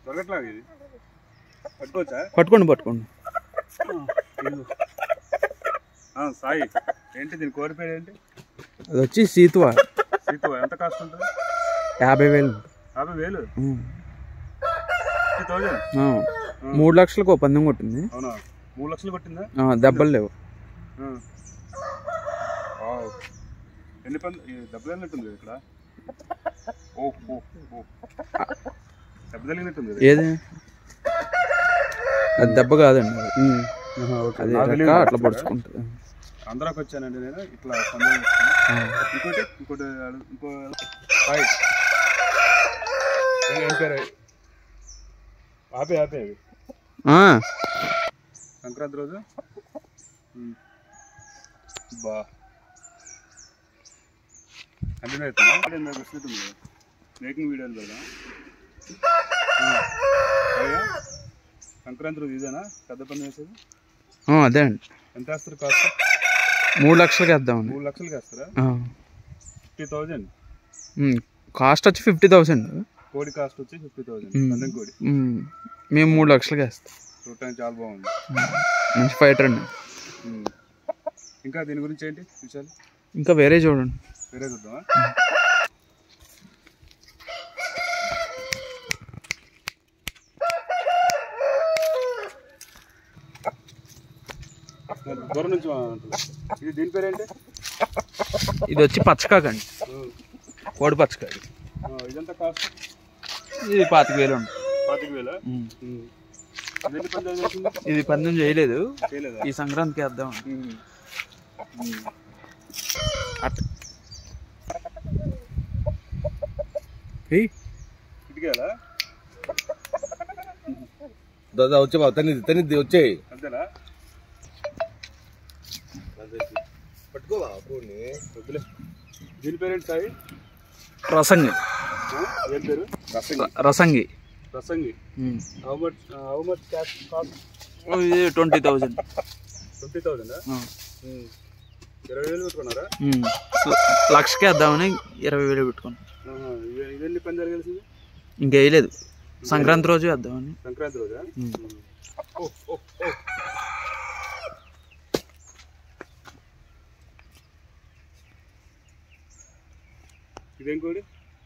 దొరకట్లేదు ఇది పట్టుకోవచ్చా పట్టుకోండి పట్టుకోండి ఇదిగో. ఆ, సాయి ఏంటి దీని కోరి పేరు ఏంటి అది వచ్చి సీతువా సీటు ఎంత కాస్ట్ ఉంటుంది యాభై వేలు యాభై వేలు ఉమ్. ఫిఫ్టీ థౌజండ్ ఆ. మూడు లక్షలకు ఒక పందెం కొట్టింది అవునా మూడు లక్షలు కొట్టిందా ఆ, దెబ్బలు లేవు ఆ. వావ్. ఎన్ని పంది ఈ దెబ్బ తగిలినట్టుంది ఇక్కడ ఓ ఓ ఓ దెబ్బ తగిలినట్టుంది ఇది. ఏది అది దెబ్బ కాదండి అది. ఉమ్. ఆహా, ఓకే. అది నాకు రెక్క తెలియదు అట్లా ఇక్కడ. పొడుచుకుంటుంది ఆంధ్రాకి వచ్చానండి నేను ఇట్లా సందేహం వస్తుంది. ఆ. ఇంకోటి ఇంకోటి అడుగు- ఇంకో హాయ్ ఏం- ఏం పేరు ఆపే ఆపే అవి ఆ, సంక్రాంతి రోజు ఉమ్. బా కంటిన్యూ అవుతున్నా వస్తుంది మేకింగ్ వీడియోలు పెడదాం ఆ. అయ్యా సంక్రాంతి రోజు ఇదేనా పెద్ద పని వేసేది ఆ, అదే అండి ఎంత వేస్తారు కాస్ట్ మూడు లక్షలకి వేద్దామండి మూడు లక్షలకి వేస్తారా ఆ. ఫిఫ్టీ థౌజండ్ ఉమ్, కాస్ట్ వచ్చి ఫిఫ్టీ థౌసండ్ కోడి కాస్ట్ వచ్చి ఫిఫ్టీ థౌజండ్ ఉమ్. పందెం కోడి ఉమ్, మేము మూడు లక్షలకి వేస్తాం చూడటానికి చాలా బాగుంది మంచి ఫైటర్ అండి ఉమ్. ఇంకా దీని గురించి ఏంటి విషయాలు ఇంకా వేరే చూడండి వేరే చూద్దామా దూరం నుంచి మాట్లాడుతున్నా. ఇది దీని పేరేంటి ఇది వచ్చి పచ్చకాకండి ఉమ్. కోడి పచ్చకాయ ఆ, ఇదంతా కాస్ట్ ఇది పాతిక వేలు ఉంది పాతిక వేల ఉమ్. ఇదెన్ని పని చేసింది ఇది పందెం చేయలేదు చేయలేదా ఈ సంక్రాంతికి వేద్దాం ఉమ్. ఉమ్. అట్ ఏయ్, ఇటుకేలా దాదా వచ్చే బాబు తనిది తనిది వచ్చేయి అంతేనా పట్టుకోవా పూని వద్దులే దీని పేరేంటి సాయి రసంగి ఆ? ఏం పేరు రసంగి రసంగి రసంగి um. How much how much cash cost ఇది ట్వంటీ థౌజండ్ ట్వంటీ థౌసండా ఇరవై వేలు పెట్టుకున్నారా లక్షకి వేద్దామని ఇరవై వేలు పెట్టుకున్నాం ఆహా, ఇది- ఇదెన్ని పని జరగాల్సింది ఇంకా వేయలేదు సంక్రాంతి రోజు వేద్దామని సంక్రాంతి రోజా ఉమ్. ఓ ఓ ఓ ఇదేం కోడి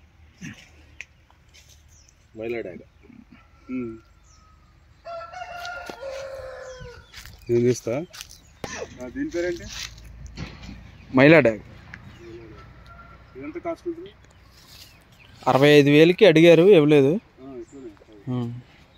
మైలాడాక ఉమ్. నేను తీస్తా ఆ, దీని పేరేంటి మైలా డ్యాగ్ ఇదంత కాస్ట్ ఉంటుంది అరవై ఐదు వేలకి అడిగారు ఇవ్వలేదు ఆ, ఇట్లనే. ఉమ్.